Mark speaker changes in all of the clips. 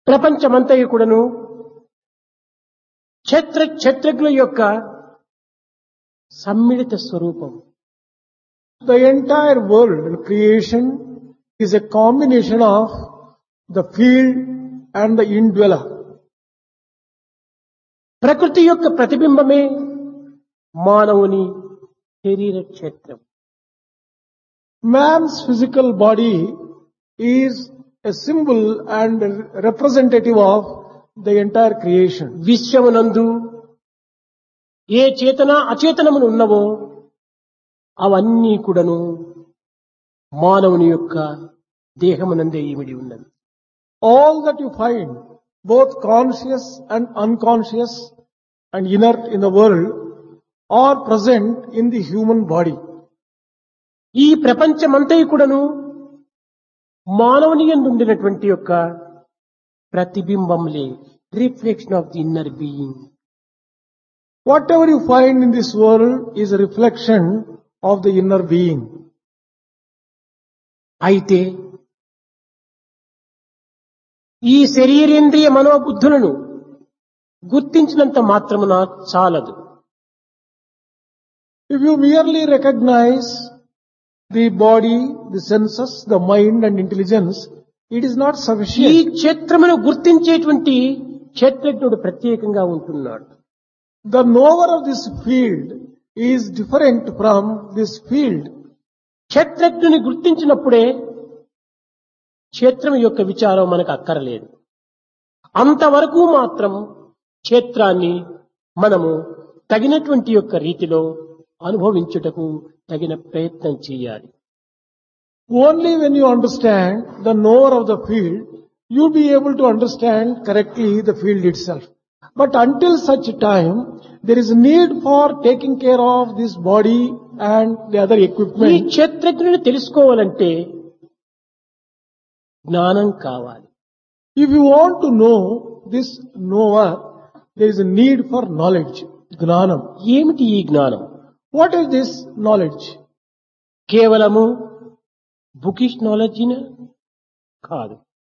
Speaker 1: ప్రపంచమంతయు కూడాను క్షేత్ర క్షేత్రజ్ఞుల యొక్క సమ్మిళిత స్వరూపం
Speaker 2: The entire world and creation is a combination of the field and the indweller.
Speaker 1: ప్రకృతి యొక్క ప్రతిబింబమే మానవుని శరీర క్షేత్రం
Speaker 2: Man's physical body is a symbol and a representative of the entire creation.
Speaker 1: విశ్వమునందు ఏ చేతన అచేతనములు ఉన్నవో అవన్నీ కూడాను మానవుని యొక్క దేహమునందే ఇమిడి ఉన్నది
Speaker 2: All that you find, both conscious and unconscious and inert in the world, are present in the human body.
Speaker 1: ఈ ప్రపంచమంతయు కూడాను మానవుని యందు ఉండినటువంటి యొక్క ప్రతిబింబంలే reflection of the inner being
Speaker 2: Whatever you find in this world is a reflection of the inner being.
Speaker 1: అయితే ఈ శరీరేంద్రియ మనోబుద్ధులను గుర్తించినంత మాత్రమున చాలదు
Speaker 2: If you merely recognize the body, the senses, the mind and intelligence, it is not
Speaker 1: ఈ
Speaker 2: sufficient.
Speaker 1: క్షేత్రమును గుర్తించేటువంటి క్షేత్రజ్ఞుడు ప్రత్యేకంగా ఉంటున్నాడు
Speaker 2: The knower of this field is different from this field.
Speaker 1: క్షేత్రజ్ఞుని గుర్తించినప్పుడే క్షేత్రం యొక్క విచారం మనకు అక్కరలేదు అంతవరకు మాత్రం క్షేత్రాన్ని మనము తగినటువంటి యొక్క రీతిలో అనుభవించుటకు తగిన ప్రయత్నం చేయాలి
Speaker 2: Only when you understand the knower of the field, you'll be able to understand correctly the field itself. But until such time, there is need for taking care of this body and the other
Speaker 1: ఈ
Speaker 2: equipment.
Speaker 1: క్షేత్రజ్ఞుని తెలుసుకోవాలంటే జ్ఞానం కావాలి
Speaker 2: If you want to know this knower, there is a need for knowledge, gnanam.
Speaker 1: ఏమిటి ఈ జ్ఞానం
Speaker 2: What is this knowledge?
Speaker 1: కేవలము bookish నాలెడ్జిన కాదు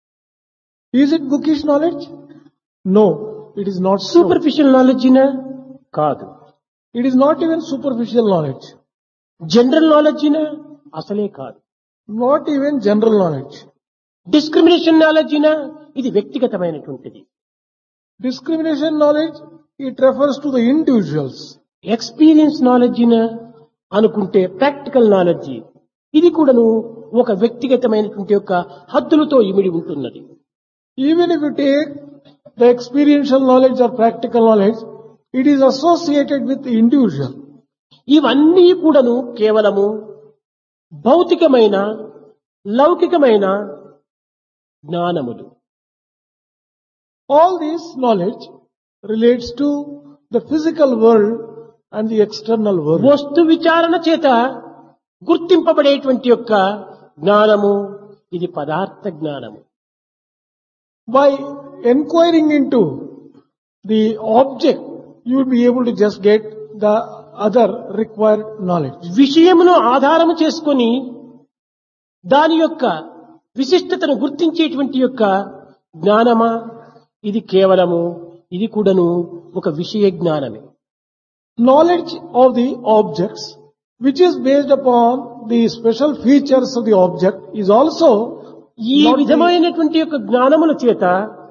Speaker 2: Is it bookish knowledge? No, it is not so.
Speaker 1: Superficial నాలెడ్జిన కాదు
Speaker 2: It is not even superficial knowledge,
Speaker 1: general నాలెడ్జిన అసలే కాదు
Speaker 2: not even general knowledge.
Speaker 1: Discrimination నాలెడ్జిన ఇది వ్యక్తిగతమైనటువంటిది
Speaker 2: Discrimination knowledge, it refers to the individuals.
Speaker 1: Experience నాలెడ్జిన అనుకుంటే ప్రాక్టికల్ నాలెడ్జ్ ఇది కూడాను ఒక వ్యక్తిగతమైనటువంటి యొక్క హద్దులతో ఇమిడి ఉంటున్నది
Speaker 2: Even if you take the experiential knowledge or practical knowledge, it is associated with the individual.
Speaker 1: ఇవన్నీ కూడాను కేవలము భౌతికమైన లౌకికమైన జ్ఞానములు
Speaker 2: All this knowledge relates to the physical world and the external world.
Speaker 1: వస్తు విచారణ చేత గుర్తింపబడేటువంటి యొక్క జ్ఞానము ఇది పదార్థ జ్ఞానము
Speaker 2: By inquiring into the object, you will be able to just get the other required knowledge.
Speaker 1: విషయమును ఆధారము చేసుకొని దాని యొక్క విశిష్టతను గుర్తించేటువంటి యొక్క జ్ఞానమా ఇది కేవలము ఇది కూడాను ఒక విషయ జ్ఞానమే
Speaker 2: Knowledge of the objects, which is based upon the special features of the object, is also
Speaker 1: ఈ
Speaker 2: not the-
Speaker 1: విధమైనటువంటి యొక్క జ్ఞానముల చేత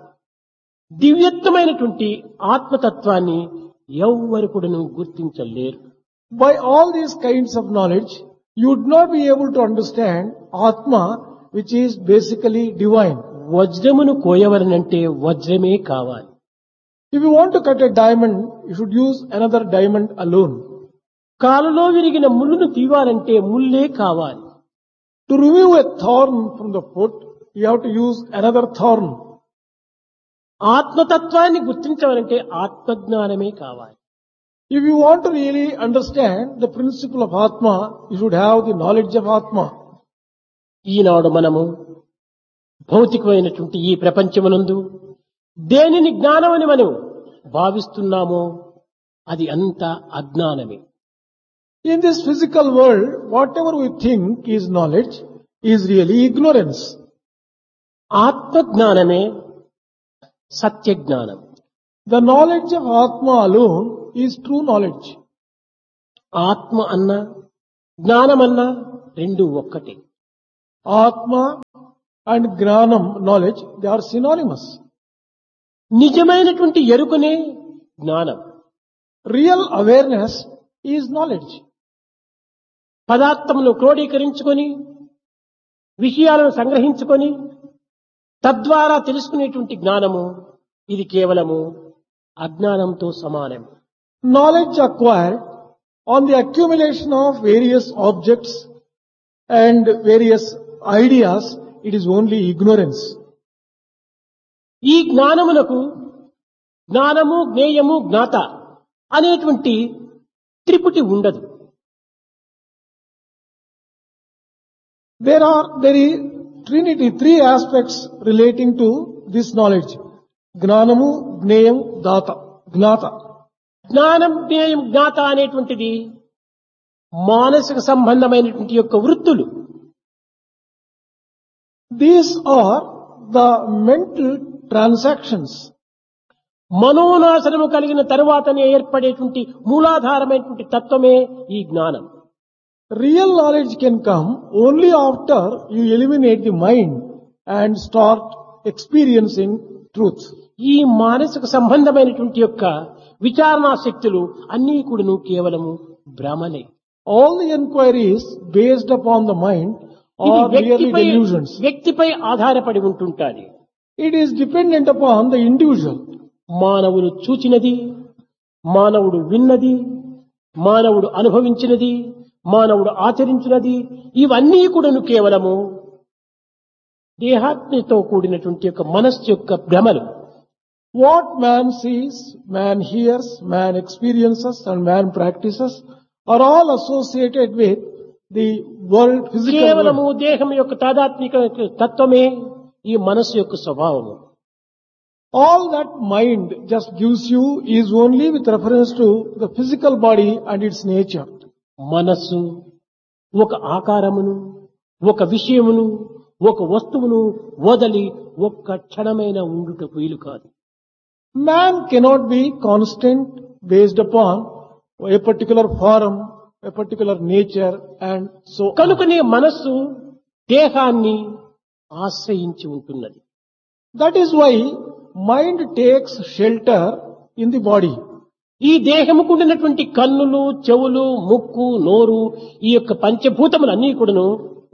Speaker 1: దివ్యత్వమైనటువంటి ఆత్మతత్వాన్ని ఎవ్వరు కూడాను గుర్తించలేరు
Speaker 2: by all these kinds of knowledge, you would not be able to understand Atma, which is basically divine.
Speaker 1: వజ్రమును కోయవలనంటే వజ్రమే కావాలి
Speaker 2: If you want to cut a diamond, you should use another diamond alone.
Speaker 1: కాలులో విరిగిన ముళ్ళును తీవాలంటే ముల్లే కావాలి
Speaker 2: To remove a thorn from the foot, you have to use another thorn.
Speaker 1: ఆత్మతత్వాన్ని గుర్తించవాలంటే ఆత్మజ్ఞానమే కావాలి
Speaker 2: If you want to really understand the principle of Atma, you should have the knowledge of Atma.
Speaker 1: ఈనాడు మనము భౌతికమైనటువంటి ఈ ప్రపంచమునందు దేనిని జ్ఞానమని మనం భావిస్తున్నామో అది అంతా అజ్ఞానమే
Speaker 2: In this physical world, whatever we think is knowledge is really ignorance.
Speaker 1: ఆత్మజ్ఞానమే సత్య జ్ఞానం
Speaker 2: The knowledge of Atma alone is true knowledge.
Speaker 1: ఆత్మ అన్నా జ్ఞానమన్నా రెండు ఒక్కటే
Speaker 2: Atma and Gnanam knowledge, they are synonymous.
Speaker 1: నిజమైనటువంటి ఎరుకనే జ్ఞానం
Speaker 2: Real awareness is knowledge.
Speaker 1: పదార్థమును క్రోడీకరించుకొని విషయాలను సంగ్రహించుకొని తద్వారా తెలుసుకునేటువంటి జ్ఞానము ఇది కేవలము అజ్ఞానంతో సమానం
Speaker 2: Knowledge acquired on the accumulation of various objects and various ideas, it is only ignorance.
Speaker 1: ఈ జ్ఞానమునకు జ్ఞానము జ్ఞేయము జ్ఞాత అనేటువంటి త్రిపుటి ఉండదు
Speaker 2: There are, there is Trinity, three aspects relating to this knowledge. Gnanamu, Gneyam, Data, Gnata.
Speaker 1: జ్ఞానం జ్ఞేయం జ్ఞాత అనేటువంటిది మానసిక సంబంధమైనటువంటి యొక్క వృత్తులు
Speaker 2: These are the mental transactions.
Speaker 1: మనోనాశనము కలిగిన తరువాతనే ఏర్పడేటువంటి మూలాధారమైనటువంటి తత్వమే ఈ జ్ఞానం
Speaker 2: Real knowledge can come only after you eliminate the mind and start experiencing truth.
Speaker 1: ఈ మానసిక సంబంధమైనటువంటి యొక్క విచారణా శక్తులు అన్నీ కూడాను కేవలము భ్రమలే
Speaker 2: All the inquiries based upon the mind
Speaker 1: ఇది
Speaker 2: are merely
Speaker 1: వ్యక్తిపై
Speaker 2: delusions.
Speaker 1: వ్యక్తిపై ఆధారపడి ఉంటుంటాది
Speaker 2: It is dependent upon the individual.
Speaker 1: మానవుడు చూచినది మానవుడు విన్నది మానవుడు అనుభవించినది మానవుడు ఆచరించినది ఇవన్నీ కూడాను కేవలము దేహాత్మతో కూడినటువంటి యొక్క మనస్సు యొక్క భ్రమలు
Speaker 2: What man sees, man hears, man experiences and man practices are all associated with the world, physical
Speaker 1: కేవలము
Speaker 2: world.
Speaker 1: దేహం యొక్క తాదాత్మిక తత్వమే ఈ మనస్సు యొక్క స్వభావము
Speaker 2: All that mind just gives you is only with reference to the physical body and its nature.
Speaker 1: మనస్సు ఒక ఆకారమును ఒక విషయమును ఒక వస్తువును వదలి ఒక్క క్షణమైన ఉండుట వీలు కాదు
Speaker 2: Man cannot be constant based upon a particular form, a particular nature and so on.
Speaker 1: కనుకనే మనస్సు దేహాన్ని ఆశ్రయించి ఉంటున్నది
Speaker 2: That is why mind takes shelter in the body.
Speaker 1: ఈ దేహముకు ఉండినటువంటి కన్నులు చెవులు ముక్కు నోరు ఈ యొక్క పంచభూతములన్నీ కూడాను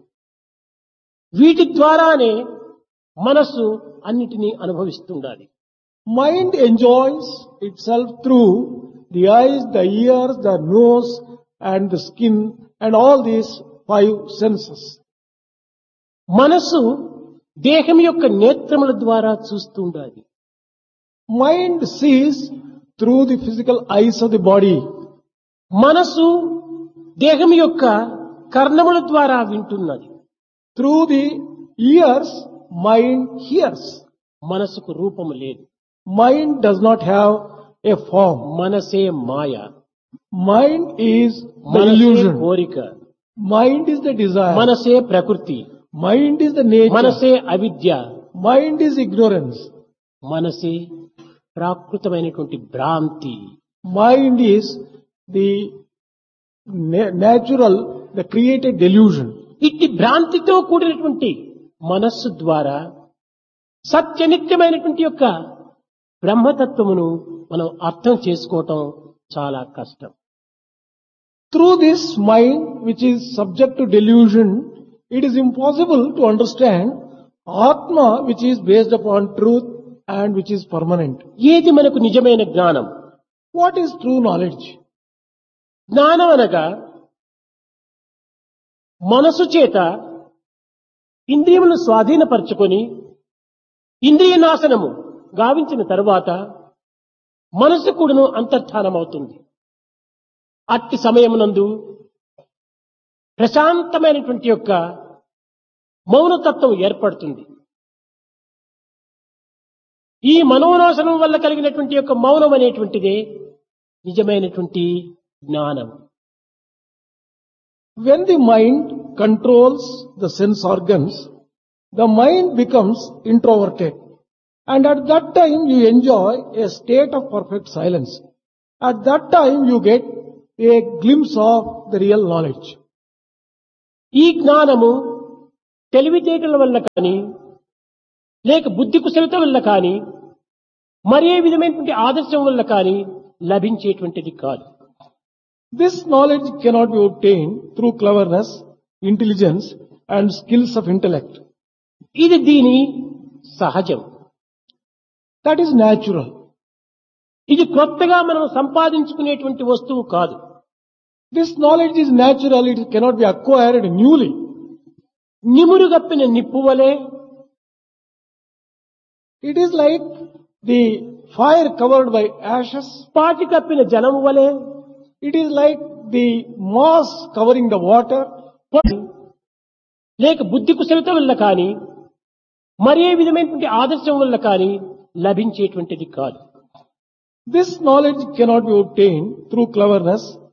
Speaker 1: వీటి ద్వారానే మనస్సు అన్నిటినీ అనుభవిస్తుండాలి
Speaker 2: Mind enjoys itself through the eyes, the ears, the nose and the skin and all these five senses.
Speaker 1: మనస్సు దేహం యొక్క నేత్రముల ద్వారా చూస్తుండాలి
Speaker 2: Mind sees through the physical eyes of the body.
Speaker 1: మనస్సు దేహం యొక్క కర్ణముల ద్వారా వింటున్నది
Speaker 2: Through the ears, mind hears.
Speaker 1: మనసుకు రూపము లేదు
Speaker 2: Mind does not have a form.
Speaker 1: మనసే మాయ
Speaker 2: Mind is the
Speaker 1: మనసే
Speaker 2: illusion.
Speaker 1: కోరిక
Speaker 2: Mind is the desire.
Speaker 1: మనసే ప్రకృతి
Speaker 2: Mind is the nature.
Speaker 1: మనసే అవిద్య
Speaker 2: Mind is ignorance.
Speaker 1: మనసే ప్రాకృతమైనటువంటి భ్రాంతి
Speaker 2: Mind is the na- natural, the created delusion.
Speaker 1: ఇట్టి భ్రాంతితో కూడినటువంటి మనస్సు ద్వారా సత్యనిత్యమైనటువంటి యొక్క బ్రహ్మతత్వమును మనం అర్థం చేసుకోవటం చాలా కష్టం
Speaker 2: Through this mind, which is subject to delusion, it is impossible to understand Atma, which is based upon truth and which is permanent.
Speaker 1: ఏది మనకు నిజమైన జ్ఞానం
Speaker 2: What is true knowledge?
Speaker 1: జ్ఞానం అనగా మనసు చేత ఇంద్రియములను స్వాధీనపరచుకొని ఇంద్రియ నాశనము గావించిన తరువాత మనసు కూడాను అంతర్ధానమవుతుంది అట్టి సమయమునందు ప్రశాంతమైనటువంటి యొక్క మౌనతత్వం ఏర్పడుతుంది ఈ మనోనాశనం వల్ల కలిగినటువంటి యొక్క మౌనం అనేటువంటిదే నిజమైనటువంటి జ్ఞానం
Speaker 2: When the mind controls the sense organs, the mind becomes introverted. And at that time you enjoy a state of perfect silence. At that time you get a glimpse of the real knowledge.
Speaker 1: ఈ జ్ఞానము తెలివితేటల వల్ల కానీ లేక బుద్ధి కుశలత వల్ల కానీ మరే విధమైనటువంటి ఆదర్శం వల్ల కానీ లభించేటువంటిది కాదు
Speaker 2: This knowledge cannot be obtained through cleverness, intelligence and skills of intellect.
Speaker 1: ఇది దీని సహజం
Speaker 2: That is natural.
Speaker 1: ఇది క్రొత్తగా మనం సంపాదించుకునేటువంటి వస్తువు కాదు
Speaker 2: This knowledge is natural, it cannot be acquired newly.
Speaker 1: నిమురుగప్పిన నిప్పు వలె
Speaker 2: It is like the fire covered by ashes.
Speaker 1: పాటి కప్పిన జలము వలె
Speaker 2: It is like the moss covering the water.
Speaker 1: లేక బుద్ధి కుశలత వల్ల కానీ మరే విధమైనటువంటి ఆదర్శం వల్ల కానీ లభించేటువంటిది కాదు
Speaker 2: This knowledge cannot be obtained through cleverness,